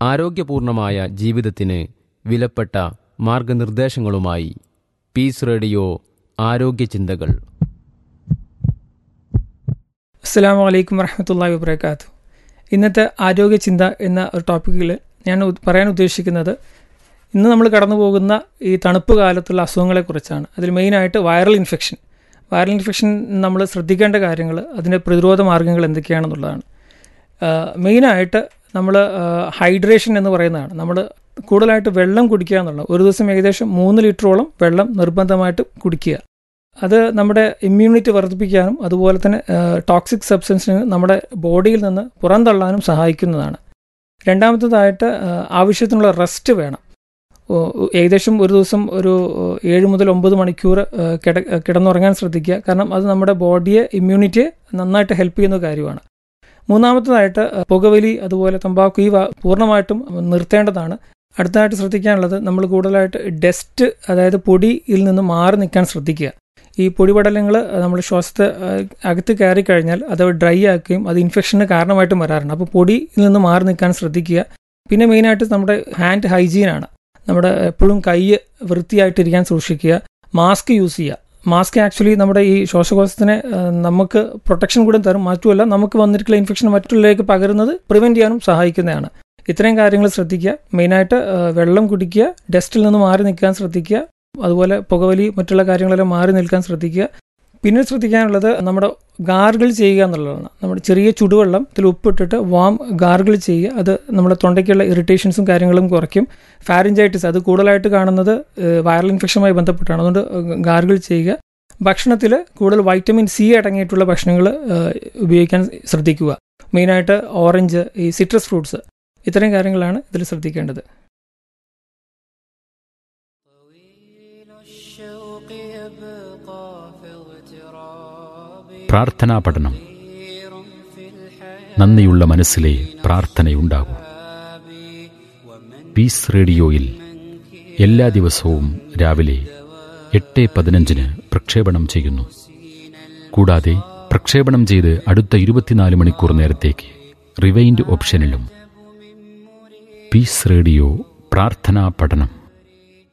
ആരോഗ്യപൂർണമായ ജീവിതത്തിന് വിലപ്പെട്ട മാർഗനിർദ്ദേശങ്ങളുമായി piece radio ആരോഗ്യ ചിന്തകൾ അസ്സാം വലൈക്കും വരഹമത്തല്ലാ വബർക്കാത്തു ഇന്നത്തെ ആരോഗ്യ ചിന്ത എന്ന ഒരു ടോപ്പിക്കിൽ ഞാൻ ഉ- പറയാൻ ഉദ്ദേശിക്കുന്നത് ഇന്ന് നമ്മൾ കടന്നു പോകുന്ന ഈ തണുപ്പ് കാലത്തുള്ള അസുഖങ്ങളെക്കുറിച്ചാണ് അതിൽ മെയിനായിട്ട് വൈറൽ ഇൻഫെക്ഷൻ വൈറൽ ഇൻഫെക്ഷൻ നമ്മൾ ശ്രദ്ധിക്കേണ്ട കാര്യങ്ങൾ അതിൻ്റെ പ്രതിരോധ മാർഗ്ഗങ്ങൾ എന്തൊക്കെയാണെന്നുള്ളതാണ് മെയിനായിട്ട് നമ്മൾ ഹൈഡ്രേഷൻ എന്ന് പറയുന്നതാണ് നമ്മൾ കൂടുതലായിട്ട് വെള്ളം കുടിക്കുക എന്നുള്ളത് ഒരു ദിവസം ഏകദേശം മൂന്ന് ലിറ്ററോളം വെള്ളം നിർബന്ധമായിട്ട് കുടിക്കുക അത് നമ്മുടെ ഇമ്മ്യൂണിറ്റി വർദ്ധിപ്പിക്കാനും അതുപോലെ തന്നെ ടോക്സിക് സബ്സ്റ്റൻസിന് നമ്മുടെ ബോഡിയിൽ നിന്ന് പുറന്തള്ളാനും സഹായിക്കുന്നതാണ് രണ്ടാമത്തതായിട്ട് ആ, ആവശ്യത്തിനുള്ള റെസ്റ്റ് വേണം ഓ, ഏകദേശം ഒരു ദിവസം ഒരു ഓ, ഏഴ് മുതൽ ഒമ്പത് മണിക്കൂർ ആ, കിട കിടന്നുറങ്ങാൻ ശ്രദ്ധിക്കുക കാരണം അത് നമ്മുടെ ബോഡിയെ ഇമ്മ്യൂണിറ്റിയെ നന്നായിട്ട് ഹെൽപ്പ് ചെയ്യുന്ന കാര്യമാണ് മൂന്നാമത്തതായിട്ട് ആ, പുകവലി അതുപോലെ തമ്പാക്കു ഈ വ- പൂർണ്ണമായിട്ടും നിർത്തേണ്ടതാണ് അടുത്തതായിട്ട് ശ്രദ്ധിക്കാനുള്ളത് നമ്മൾ കൂടുതലായിട്ട് ഡസ്റ്റ് അതായത് പൊടിയിൽ നിന്ന് മാറി നിൽക്കാൻ ശ്രദ്ധിക്കുക ഈ പൊടിപടലങ്ങൾ നമ്മൾ ശ്വാസത്തെ ആ, അകത്ത് കയറി കഴിഞ്ഞാൽ അത് ഡ്രൈ ആക്കുകയും അത് ഇൻഫെക്ഷന് കാരണമായിട്ടും വരാറുണ്ട് അപ്പോൾ പൊടിയിൽ നിന്ന് മാറി നിൽക്കാൻ ശ്രദ്ധിക്കുക പിന്നെ മെയിനായിട്ട് നമ്മുടെ ഹാൻഡ് ഹൈജീനാണ് നമ്മുടെ എപ്പോഴും കൈ വൃത്തിയായിട്ടിരിക്കാൻ സൂക്ഷിക്കുക മാസ്ക് യൂസ് ചെയ്യുക മാസ്ക് ആക്ച്വലി നമ്മുടെ ഈ ശ്വാസകോശത്തിനെ ആ, നമുക്ക് പ്രൊട്ടക്ഷൻ കൂടെ തരും മറ്റുമല്ല നമുക്ക് വന്നിട്ടുള്ള ഇൻഫെക്ഷൻ മറ്റുള്ളവരിലേക്ക് പകരുന്നത് പ്രിവെൻറ്റ് ചെയ്യാനും സഹായിക്കുന്നതാണ് ഇത്രയും കാര്യങ്ങൾ ശ്രദ്ധിക്കുക മെയിനായിട്ട് ആ, വെള്ളം കുടിക്കുക ഡസ്റ്റിൽ നിന്ന് മാറി നിൽക്കാൻ ശ്രദ്ധിക്കുക അതുപോലെ പുകവലി മറ്റുള്ള കാര്യങ്ങളെല്ലാം മാറി നിൽക്കാൻ ശ്രദ്ധിക്കുക പിന്നെ ശ്രദ്ധിക്കാനുള്ളത് നമ്മുടെ ഗാർഗിൾ ചെയ്യുക എന്നുള്ളതാണ് നമ്മുടെ ചെറിയ ചുടുവെള്ളം ഇതിൽ ഉപ്പിട്ടിട്ട് വാം ഗാർഗിൾ ചെയ്യുക അത് നമ്മുടെ തൊണ്ടയ്ക്കുള്ള ഇറിറ്റേഷൻസും കാര്യങ്ങളും കുറയ്ക്കും ഫാരിഞ്ചൈറ്റിസ് അത് കൂടുതലായിട്ട് കാണുന്നത് വൈറൽ ഇൻഫെക്ഷനുമായി ബന്ധപ്പെട്ടാണ് അതുകൊണ്ട് ഗാർഗിൾ ചെയ്യുക ഭക്ഷണത്തിൽ കൂടുതൽ വൈറ്റമിൻ സി അടങ്ങിയിട്ടുള്ള ഭക്ഷണങ്ങൾ ഉപയോഗിക്കാൻ ശ്രദ്ധിക്കുക മെയിനായിട്ട് ഓറഞ്ച് ഈ സിട്രസ് ഫ്രൂട്ട്സ് ഇത്രയും കാര്യങ്ങളാണ് ഇതിൽ ശ്രദ്ധിക്കേണ്ടത് طويل الشوق يبقى في اغتراب പ്രാർത്ഥനാ പഠനം طير في الحياة നന്ദിയുള്ള മനസ്സിലെ പ്രാർത്ഥനയുണ്ടാകൂ പീസ് റേഡിയോയിൽ എല്ലാ ദിവസവും രാവിലെ എട്ട് പതിനഞ്ചിന് പ്രക്ഷേപണം ചെയ്യുന്നു കൂടാതെ പ്രക്ഷേപണം ചെയ്ത് അടുത്ത ഇരുപത്തിനാല് മണിക്കൂർ നേരത്തേക്ക് റിവൈൻഡ് ഓപ്ഷനിലും പീസ് റേഡിയോ പ്രാർത്ഥനാ പഠനം